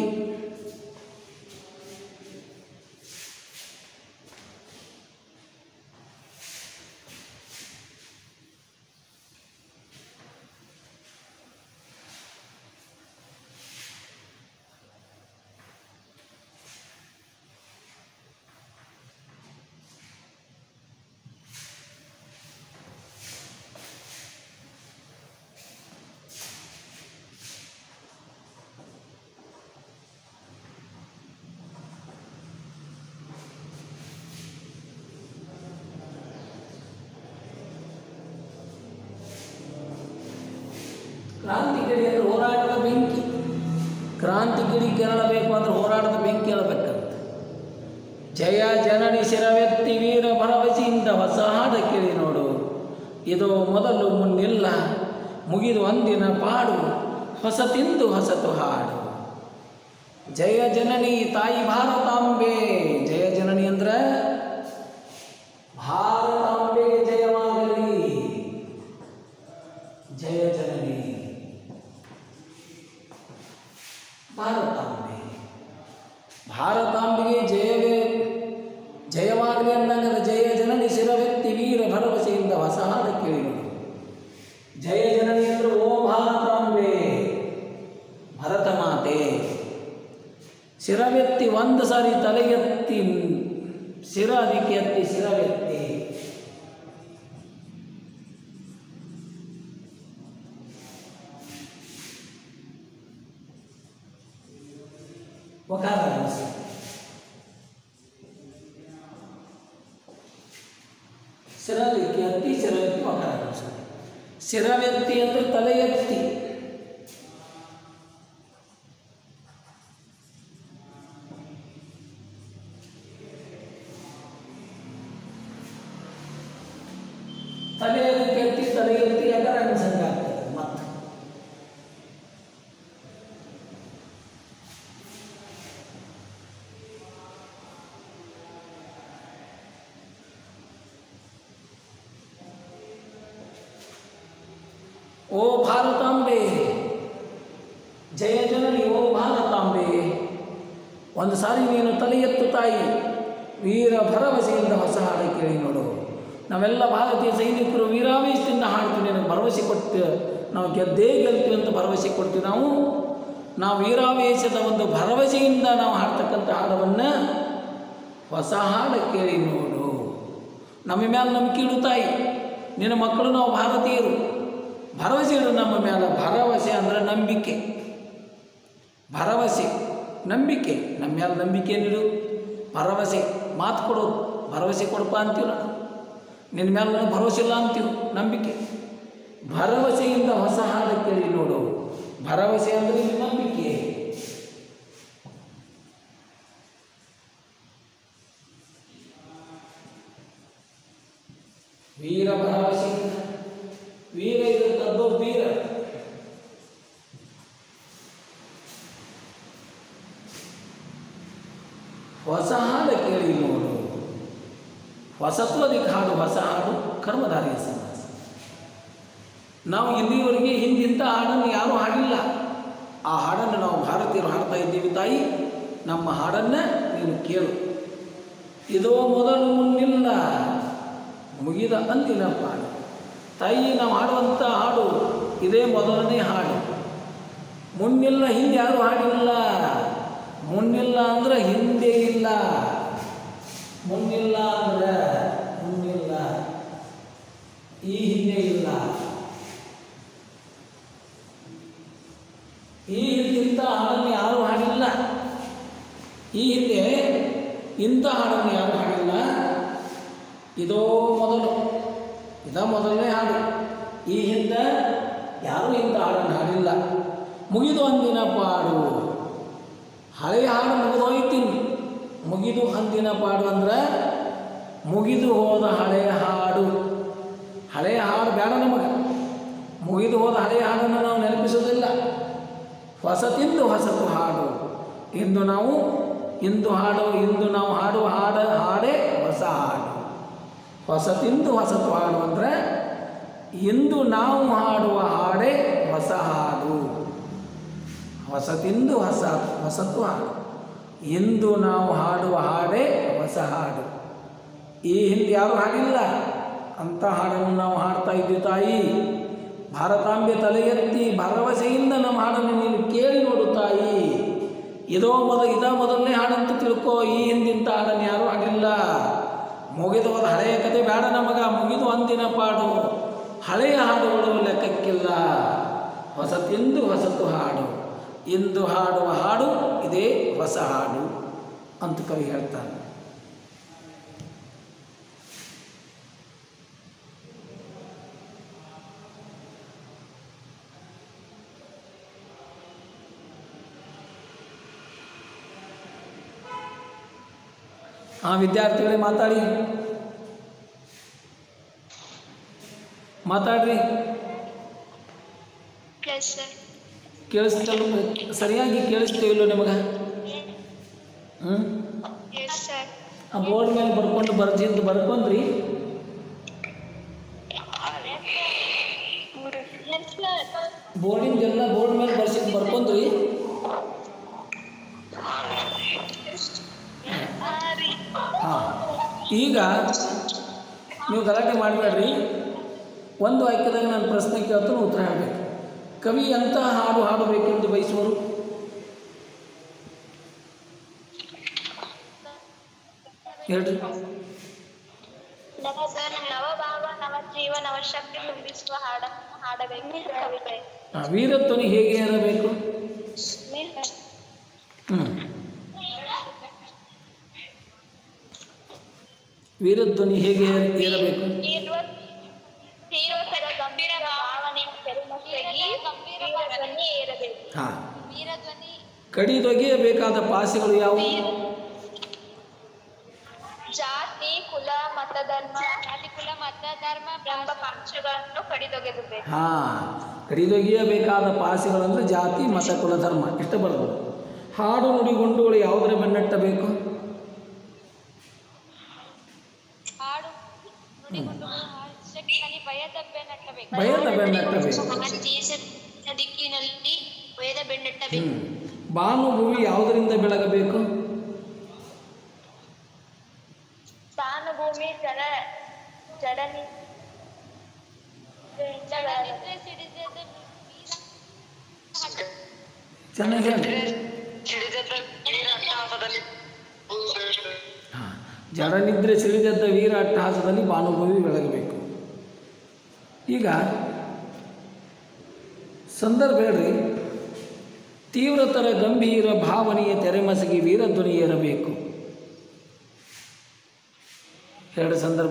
ಕ್ರಾಂತಿ ಕಿಡಿ ಅಂದ್ರೆ ಹೋರಾಟದ ಬೆಂಕಿ ಕ್ರಾಂತಿ ಕಿಡಿ ಕೆರಳಬೇಕು ಅಂದ್ರೆ ಹೋರಾಟದ ಬೆಂಕಿ ಹೇಳಬೇಕಂತ ಜಯ ಜನನಿ ಶಿರವೆತ್ತಿ ವೀರ ಭರವಸೆಯಿಂದ ಹೊಸ ಹಾಡ ಕೇಳಿ ನೋಡು ಇದು ಮೊದಲು ಮುನ್ನಿಲ್ಲ ಮುಗಿದು ಒಂದಿನ ಪಾಡು ಹೊಸತಿಂದು ಹೊಸತು ಹಾಡು ಜಯ ಜನನಿ ತಾಯಿ ಭಾರತಾಂಬೆ ಜಯ ಜನನಿ ಅಂದ್ರೆ ಭಾರತಾಂಬೆಗೆ ಜಯವಾಗಲಿ ಜಯ ಜನನಿ ಭಾರತಾಂಬೆ ಭಾರತಾಂಬೆಗೆ ಜಯವೇ ಜಯವಾಗಲಿ ಅಂದಾಗ ಜಯ ಜನನಿ ಶಿರವೆತ್ತಿ ವೀರ ಭರವಸೆಯಿಂದ ಹೊಸ ಹಾಡು ಕೇಳಿ ನೋಡಿ. ಜಯ ಜನನಿ ಅಂದ್ರೆ ಓ ಭಾರತಾಂಬೆ ಭರತ ಮಾತೆ ಶಿರವೆತ್ತಿ ಒಂದು ಸಾರಿ ತಲೆ ಎತ್ತಿ ಶಿರ ಅದಕ್ಕೆ ಎತ್ತಿ ಶಿರವೆತ್ತಿ ವಕಾರ ಗಮನಿಸಿ. ಶಿರವೆತ್ತಿ ಎತ್ತಿ ಶಿರವೆತ್ತಿ ವಕಾರ ಗಮನಿಸಿ. ಶಿರವೆತ್ತಿ ಅಂದ್ರೆ ತಲೆ ಎತ್ತಿ ತಲೆ ಅದಕ್ಕೆ ಎತ್ತಿ ತಲೆ ಎತ್ತಿ ಯಾಕಂದ್ರೆ ಅನ್ಸಂಗ ಆಗ್ತದೆ ಮತ್ತೆ ಓ ಭಾರತಾಂಬೆ ಜಯ ಜನನಿ ಓ ಭಾರತಾಂಬೆ ಒಂದು ಸಾರಿ ನೀನು ತಲೆ ಎತ್ತು ತಾಯಿ ವೀರ ಭರವಸೆಯಿಂದ ಹೊಸ ಹಾಡು ಕೇಳಿ ನೋಡು ನಾವೆಲ್ಲ ಭಾರತೀಯ ಸೈನಿಕರು ವೀರಾವೇಶದಿಂದ ಹಾಡ್ತೀವಿ ನಿನಗೆ ಭರವಸೆ ಕೊಟ್ಟು ನಾವು ಗೆದ್ದೇ ಗೆಲ್ತೀವಿ ಅಂತ ಭರವಸೆ ಕೊಡ್ತೀವಿ ನಾವು ನಾವು ವೀರಾವೇಶದ ಒಂದು ಭರವಸೆಯಿಂದ ನಾವು ಹಾಡ್ತಕ್ಕಂಥ ಹಾಡವನ್ನು ಹೊಸ ಹಾಡು ಕೇಳಿ ನೋಡು ನಮ್ಮ ಮೇಲೆ ನಂಬಿಕೆ ಇಡು ತಾಯಿ ನಿನ್ನ ಮಕ್ಕಳು ನಾವು ಭಾರತೀಯರು ಭರವಸೆ ಇಡು ನಮ್ಮ ಮೇಲೆ ಭರವಸೆ ಅಂದರೆ ನಂಬಿಕೆ ಭರವಸೆ ನಂಬಿಕೆ ನಮ್ಮ ಮೇಲೆ ನಂಬಿಕೆ ನೀಡು ಭರವಸೆ ಮಾತು ಕೊಡೋದು ಭರವಸೆ ಕೊಡಪ್ಪ ಅಂತೀವಿ ನಾವು ನಿನ್ನ ಮೇಲೆ ನನಗೆ ಭರವಸೆ ಇಲ್ಲ ಅಂತೀವಿ ನಂಬಿಕೆ ಭರವಸೆಯಿಂದ ಹೊಸ ಹಾಡು ಕೇಳಿ ನೋಡು ಭರವಸೆ ಅಂದರೆ ಇಲ್ಲಿ ನಂಬಿಕೆ ವೀರ ಭರವಸೆಯಿಂದ ವೀರ ಇರುತ್ತದ್ದು ವೀರ ಹೊಸ ಹಾಡು ಕೇಳಿ ನೋಡು ಹೊಸತು ಅದಕ್ಕೆ ಹಾಡು ಹೊಸ ಹಾಡು ಕರ್ಮಧಾರಿಯ ಸಮಾಸ ನಾವು ಇಲ್ಲಿಯವರೆಗೆ ಹಿಂದಿಂತ ಹಾಡನ್ನು ಯಾರೂ ಹಾಡಿಲ್ಲ ಆ ಹಾಡನ್ನು ನಾವು ಭಾರತೀಯರು ಹಾಡ್ತಾ ಇದ್ದೀವಿ ತಾಯಿ ನಮ್ಮ ಹಾಡನ್ನು ನೀನು ಕೇಳು ಇದೋ ಮೊದಲು ಮುನ್ನಿಲ್ಲ ಮುಗಿದ ಅಂದಿನ ಪಾಡು ತಾಯಿ ನಾವು ಹಾಡುವಂಥ ಹಾಡು ಇದೇ ಮೊದಲನೇ ಹಾಡು ಮುನ್ನಿಲ್ಲ ಹಿಂದೆ ಯಾರು ಹಾಡಿಲ್ಲ ಮುನ್ನಿಲ್ಲ ಅಂದ್ರೆ ಹಿಂದೆ ಇಲ್ಲ ಮುನ್ನಿಲ್ಲ ಅಂದ್ರೆ ಮುನ್ನಿಲ್ಲ ಈ ಹಿಂದೆ ಇಲ್ಲ ಈ ಹಿಂದೆ ಇಂಥ ಹಾಡನ್ನು ಯಾರು ಹಾಡಿಲ್ಲ ಈ ಹಿಂದೆ ಇಂಥ ಹಾಡನ್ನು ಯಾರು ಹಾಡಿಲ್ಲ ಇದೋ ಮೊದಲು ಇದ ಮೊದಲನೇ ಹಾಡು ಈ ಹಿಂದೆ ಯಾರೂ ಇಂಥ ಹಾಡನ್ನು ಹಾಡಿಲ್ಲ ಮುಗಿದು ಅಂದಿನ ಪಾಡು ಹಳೆಯ ಹಾಡು ಮುಗಿದೋಯ್ತೀನಿ ಮುಗಿದು ಅಂದಿನ ಪಾಡು ಅಂದ್ರೆ ಮುಗಿದು ಹೋದ ಹಳೆಯ ಹಾಡು ಹಳೆಯ ಹಾಡು ಬೇಡ ನಮಗೆ ಮುಗಿದು ಹೋದ ಹಳೆಯ ಹಾಡನ್ನು ನಾವು ನೆನಪಿಸೋದಿಲ್ಲ ಹೊಸತಿಂದು ಹೊಸತು ಹಾಡು ಇಂದು ನಾವು ಇಂದು ಹಾಡು ಇಂದು ನಾವು ಹಾಡುವ ಹಾಡು ಹಾಡೇ ಹೊಸ ಹಾಡು ಹೊಸತಿಂದು ಹೊಸತು ಹಾಡು ಅಂದರೆ ಇಂದು ನಾವು ಹಾಡುವ ಹಾಡೇ ಹೊಸ ಹಾಡು ಹೊಸತಿಂದು ಹೊಸ ಹೊಸತು ಹಾಡು ಇಂದು ನಾವು ಹಾಡುವ ಹಾಡೇ ಹೊಸ ಹಾಡು ಈ ಹಿಂದೆ ಯಾರು ಹಾಡಿಲ್ಲ ಅಂಥ ಹಾಡನ್ನು ನಾವು ಹಾಡ್ತಾ ಇದ್ದೀವಿ ತಾಯಿ ಭಾರತಾಂಬೆ ತಲೆ ಎತ್ತಿ ಭರವಸೆಯಿಂದ ನಮ್ಮ ಹಾಡನ್ನು ನೀನು ಕೇಳಿ ನೋಡು ತಾಯಿ ಇದೋ ಮೊದ ಇದ ಮೊದಲನೇ ಹಾಡಂತ ತಿಳ್ಕೋ ಈ ಹಿಂದಿಂತ ಹಾಡನ್ನು ಯಾರೂ ಹಾಡಿಲ್ಲ ಮುಗಿದು ಹೋದ ಹಳೆಯ ಕತೆ ಬೇಡ ನಮಗ ಮುಗಿದು ಅಂದಿನ ಪಾಡು ಹಳೆಯ ಹಾಡುಗಳು ಲೆಕ್ಕಕ್ಕಿಲ್ಲ ಹೊಸತಿಂದು ಹೊಸತು ಹಾಡು ಇಂದು ಹಾಡುವ ಹಾಡು ಇದೇ ಹೊಸ ಹಾಡು ಅಂತ ಕವಿ ಹೇಳ್ತಾನೆ ಆ ವಿದ್ಯಾರ್ಥಿಗಳೇ ಮಾತಾಡಿ ಮಾತಾಡ್ರಿ ಎಸ್ ಸರ್ ಕೇಳಿಸ್ತಲ್ಲ ಸರಿಯಾಗಿ ಕೇಳಿಸ್ತೇವಿಲ್ಲೋ ನಿಮಗೆ ಹ್ಞೂ ಎಸ್ ಸರ್ ಆ ಬೋರ್ಡ್ ಮೇಲೆ ಬರ್ಕೊಂಡು ಬರ್ಜಿದ್ದು ಬರ್ಕೊಂಡ್ರಿ ಎಸ್ ಸರ್ ಬೋರ್ಡಿಂದೆಲ್ಲ ಬೋರ್ಡ್ ಮೇಲೆ ಬರ್ಸಿದ್ದು ಬರ್ಕೊಂಡ್ರಿ ಹಾಂ ಈಗ ನೀವು ಗಲಾಟೆ ಮಾಡಬೇಡ್ರಿ ಒಂದು ವಾಕ್ಯದಾಗ ನಾನು ಪ್ರಶ್ನೆ ಕೇಳ್ತಾನೆ ಉತ್ತರ ಹೇಳಬೇಕು ಕವಿ ಎಂಥ ಹಾಡು ಹಾಡಬೇಕೆಂದು ಬಯಸುವರು ಹೇಳ್ರಿ ಸರ್ ನವಭಾವ ನವಜೀವ ನವಶಕ್ತಿ ತುಂಬಿಸುವ ಹಾಡನ್ನು ಹಾಡಬೇಕು ಕವಿತೆ ಆ, ವೀರಧ್ವನಿ ಹೇಗೆ ಇರಬೇಕು ಹ್ಞೂ ವೀರಧ್ವನಿ ಹೇಗೆ ಇರಬೇಕು ತೀವ್ರ ಗಂಭೀರ ಭಾವನೆಯ ತೆರೆಮರೆಯಾಗಿ ವೀರಧ್ವನಿ ಏರಬೇಕು ಹಾಂ ವೀರಧ್ವನಿ ಕಡಿದೊಗೆಯಬೇಕಾದ ಪಾಸಿಗಳು ಯಾವುವು ಜಾತಿ ಕುಲ ಮತಧರ್ಮ ಜಾತಿ ಕುಲ ಮತ ಧರ್ಮ ಎಂಬ ಪಾಂಶಗಳನ್ನು ಕಡಿದೊಗೆದಬೇಕು ಹಾಂ ಕಡಿದೊಗೆಯಬೇಕಾದ ಪಾಸಿಗಳಂದ್ರೆ ಜಾತಿ ಮತ ಕುಲ ಧರ್ಮ ಇಷ್ಟು ಬರ್ಬೋದು ಹಾಡು ನುಡಿಗುಂಡುಗಳು ಯಾವುದರ ಬೆನ್ನಟ್ಟಬೇಕು ಹಾಡು ನುಡಿಗುಂಡುಗಳು ಶಕ್ತಿಯಲ್ಲಿ ಭಯದ ಬೆನ್ನಟ್ಟ ಕಟ್ಟಬೇಕು ಭಯದ ಬೆನ್ನಟ್ಟಬೇಕು ದೇಶದ ದಿಕ್ಕಿನಲ್ಲಿ ಭಯದ ಬೆನ್ನಟ್ಟಬೇಕು ಹ್ಮ್. ಭಾನುಭೂಮಿ ಯಾವುದರಿಂದ ಬೆಳಗಬೇಕು ಸಾನುಭೂಮಿ ಜಡ ಜಡನಿ ಜಡನಿದ್ರೆ ಸಿಡಿದದ ಚೆನ್ನಾಗಿ ಹೇಳಿ ಸಿಡಿದದ ವೀರ ಅಟ್ಟಹಾಸದಲ್ಲಿ ಹಾಂ ಜಡನಿದ್ರೆ ಸಿಡಿದದ್ದ ವೀರ ಅಟ್ಟಹಾಸದಲ್ಲಿ ಭಾನುಭೂಮಿ ಬೆಳಗಬೇಕು ಈಗ ಸಂದರ್ಭ ಹೇಳ್ರಿ ತೀವ್ರತರ ಗಂಭೀರ ಭಾವನೆಯ ತೆರೆಮಸಗಿ ವೀರಧ್ವನಿ ಏರಬೇಕು ಎರಡು ಸಂದರ್ಭ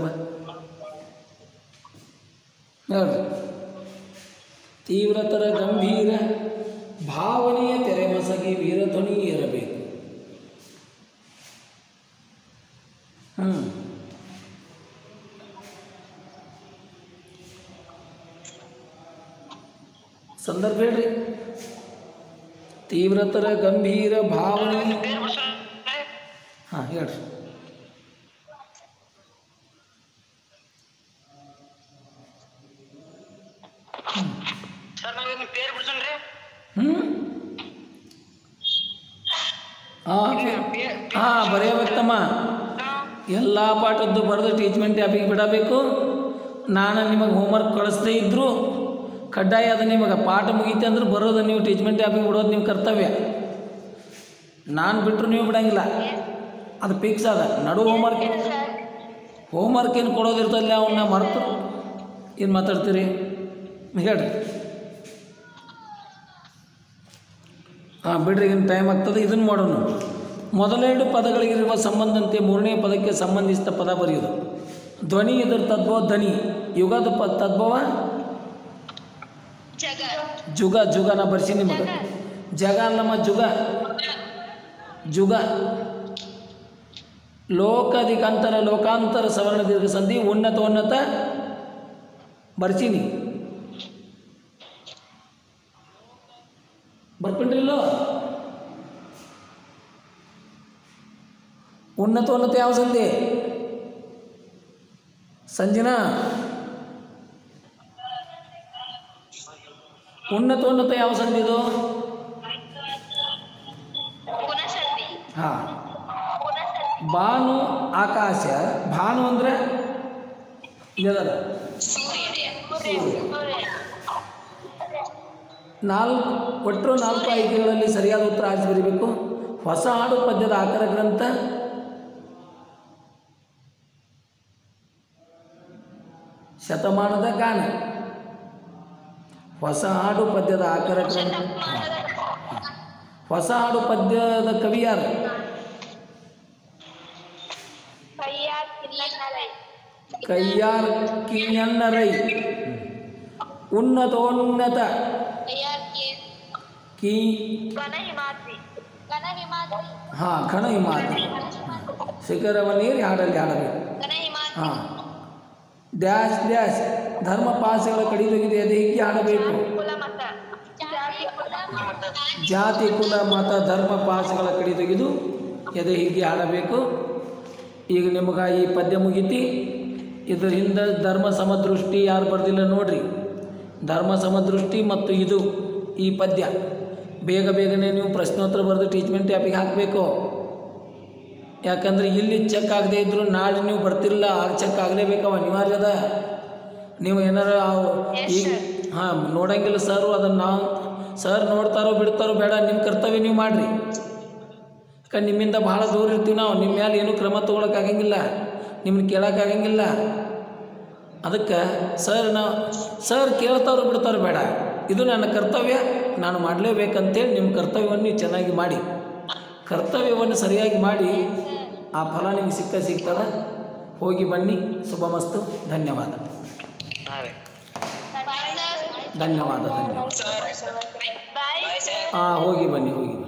ಹೇಳ್ರಿ ತೀವ್ರತರ ಗಂಭೀರ ಭಾವನೆಯ ತೆರೆಮಸಗಿ ವೀರಧ್ವನಿ ಏರಬೇಕು ಹ್ಞೂ ಸಂದರ್ಭ ಹೇಳ್ರಿ ತೀವ್ರತರ ಗಂಭೀರ ಭಾವನೆ ಬೇರೆ ಬಿಡ್ಸೋಣ ಹಾಂ ಹೇಳ್ರಿ ಸರ್ ನಾವೇನು ಪೇರ್ ಬಿಡ್ಸೋಣ್ರಿ ಹ್ಞೂ ಹಾಂ ಹಾಂ ಬರೆಯಬೇಕಮ್ಮ ಎಲ್ಲ ಪಾಠದ್ದು ಬರೆದು ಟೀಚ್ಮೆಂಟ್ ಆ್ಯಪಿಗೆ ಬಿಡಬೇಕು ನಾನು ನಿಮಗೆ ಹೋಮ್ವರ್ಕ್ ಕಳಿಸ್ದೇ ಇದ್ದರೂ ಕಡ್ಡಾಯ ಅದು ನಿಮಗೆ ಪಾಠ ಮುಗೀತೆ ಅಂದ್ರೆ ಬರೋದು ನೀವು ಟೀಚ್ಮೆಂಟ್ ಆ್ಯಪಿಗೆ ಬಿಡೋದು ನೀವು ಕರ್ತವ್ಯ ನಾನು ಬಿಟ್ಟರು ನೀವು ಬಿಡಂಗಿಲ್ಲ ಅದು ಫಿಕ್ಸ್ ಅದ ನಡು ಹೋಮ್ವರ್ಕ್ ಹೋಮ್ವರ್ಕ್ ಏನು ಕೊಡೋದಿರ್ತಲ್ಲ ಅವನ್ನ ಮರೆತು ಏನು ಮಾತಾಡ್ತೀರಿ ಹೇಳ್ರಿ ಹಾಂ ಬಿಡ್ರಿ ಈಗಿನ ಟೈಮ್ ಆಗ್ತದೆ ಇದನ್ನು ಮಾಡೋಣ ಮೊದಲೆರಡು ಪದಗಳಿಗಿರುವ ಸಂಬಂಧಂತೆ ಮೂರನೇ ಪದಕ್ಕೆ ಸಂಬಂಧಿಸಿದ ಪದ ಬರೆಯುವುದು ಧ್ವನಿ ಇದರ ತದ್ಭವ ಧ್ವನಿ ಯುಗದ ಪ ತದ್ಭವ ಜಗ ಜುಗ ಜುಗ ನಾ ಬರ್ಸಿ ನಿಮಗೆ ಜಗ ಅಲ್ಲಮ್ಮ ಜುಗ ಜುಗ ಲೋಕದಿಗಂತರ ಲೋಕಾಂತರ ಸವರ್ಣ ದೀರ್ಘ ಸಂಧಿ ಉನ್ನತ ಉನ್ನತ ಬರ್ಸೀನಿ ಬರ್ಕೊಂಡ್ರಿಲ್ಲೋ ಉನ್ನತ ಉನ್ನತ ಯಾವ ಸಂಧಿ ಸಂಜಿನಾ ಉನ್ನತ ಉನ್ನತ ಯಾವ ಸಂಧಿ ಇದು ಪುನಃಸಂಧಿ ಹಾಂ ಪುನಃಸಂಧಿ ಭಾನು ಆಕಾಶ ಭಾನು ಅಂದರೆ ಇದಲ್ಲ ಸೂರ್ಯ ಸೂರ್ಯ ನಾಲ್ಕು ಒಟ್ಟರು ನಾಲ್ಕು ಆಯ್ಕೆಗಳಲ್ಲಿ ಸರಿಯಾದ ಉತ್ತರ ಆರಿಸಿ ಬರೀಬೇಕು ಹೊಸ ಹಾಡು ಪದ್ಯದ ಆಕರ ಗ್ರಂಥ ಶತಮಾನದ ಗಾನ ಹೊಸ ಹಾಡು ಪದ್ಯದ ಆಕರ ಗ್ರಂಥ ಹೊಸ ಹಾಡು ಪದ್ಯದ ಕವಿ ಯಾರು ಕೈಯ ಕಿನ್ನಲೈ ಕೈಯಾರ್ ಕಿಯನ್ನರೈ ಉನ್ನತೋನ್ನತ ಕೈಯ ಕಿ ಕಿ ಘನ ಹಿಮಾದ್ರಿ ಘನ ಹಿಮಾದ್ರಿ ಹಾಂ ಖಣ ಹಿಮಾದ್ರಿ ಶಿಖರವನ್ನೇರಿ ಹಾಡಲ್ಲಿ ಹಾಡಬೇಕು ಘನ ಹಿಮಾದ್ರಿ ಹಾಂ ಡ್ಯಾಶ್ ಡ್ಯಾಶ್ ಧರ್ಮ ಪಾಸಗಳ ಕಡಿದೊಗಿದೆ ಅದು ಹೀಗೆ ಹಾಡಬೇಕು ಕುಲ ಮತ ಜಾತಿ ಕುಲ ಮತ ಜಾತಿ ಕುಲ ಮತ ಧರ್ಮ ಪಾಸಗಳ ಕಡಿದೊಗೆದು ಎದೆ ಹೀಗೆ ಹಾಡಬೇಕು ಈಗ ನಿಮಗೆ ಈ ಪದ್ಯ ಮುಗೀತಿ ಇದ್ರ ಹಿಂದೆ ಧರ್ಮ ಸಮದೃಷ್ಟಿ ಯಾರು ಬರ್ದಿಲ್ಲ ನೋಡ್ರಿ ಧರ್ಮ ಸಮದೃಷ್ಟಿ ಮತ್ತು ಇದು ಈ ಪದ್ಯ ಬೇಗ ಬೇಗನೆ ನೀವು ಪ್ರಶ್ನೋತ್ತರ ಬರೆದು ಟೀಚ್ಮೆಂಟ್ ಆ್ಯಪಿಗೆ ಹಾಕಬೇಕು ಯಾಕಂದ್ರೆ ಇಲ್ಲಿ ಚೆಕ್ ಆಗದೆ ಇದ್ದರೂ ನಾಳೆ ನೀವು ಬರ್ತಿರಲ್ಲ ಆಗ ಚೆಕ್ ಆಗಲೇಬೇಕವ ಅನಿವಾರ್ಯ ಅದ ನೀವು ಏನಾರ ಅವು ಈಗ ಹಾಂ ನೋಡಂಗಿಲ್ಲ ಸರ್ ಅದನ್ನು ನಾವು ಸರ್ ನೋಡ್ತಾರೋ ಬಿಡ್ತಾರೋ ಬೇಡ ನಿಮ್ಮ ಕರ್ತವ್ಯ ನೀವು ಮಾಡಿರಿ ಯಾಕಂದ್ರೆ ನಿಮ್ಮಿಂದ ಭಾಳ ದೂರ ಇರ್ತೀವಿ ನಾವು ನಿಮ್ಮ ಮೇಲೆ ಏನೂ ಕ್ರಮ ತೊಗೊಳಕ್ಕಾಗಂಗಿಲ್ಲ ನಿಮ್ಮನ್ನ ಕೇಳೋಕ್ಕಾಗಂಗಿಲ್ಲ ಅದಕ್ಕೆ ಸರ್ ನಾವು ಸರ್ ಕೇಳ್ತಾರೋ ಬಿಡ್ತಾರೋ ಬೇಡ ಇದು ನನ್ನ ಕರ್ತವ್ಯ ನಾನು ಮಾಡಲೇಬೇಕಂತೇಳಿ ನಿಮ್ಮ ಕರ್ತವ್ಯವನ್ನು ನೀವು ಚೆನ್ನಾಗಿ ಮಾಡಿ ಕರ್ತವ್ಯವನ್ನು ಸರಿಯಾಗಿ ಮಾಡಿ ಆ ಫಲ ನಿಮಗೆ ಸಿಕ್ಕ ಸಿಗ್ತದ ಹೋಗಿ ಬನ್ನಿ ಶುಭಮಸ್ತು ಧನ್ಯವಾದ ಹಾಂ ರೀ ಧನ್ಯವಾದ ಧನ್ಯವಾದ ಬಾಯ್ ಬಾಯ್ ಸರ್ ಹಾಂ ಹೋಗಿ ಬನ್ನಿ ಹೋಗಿ ಬನ್ನಿ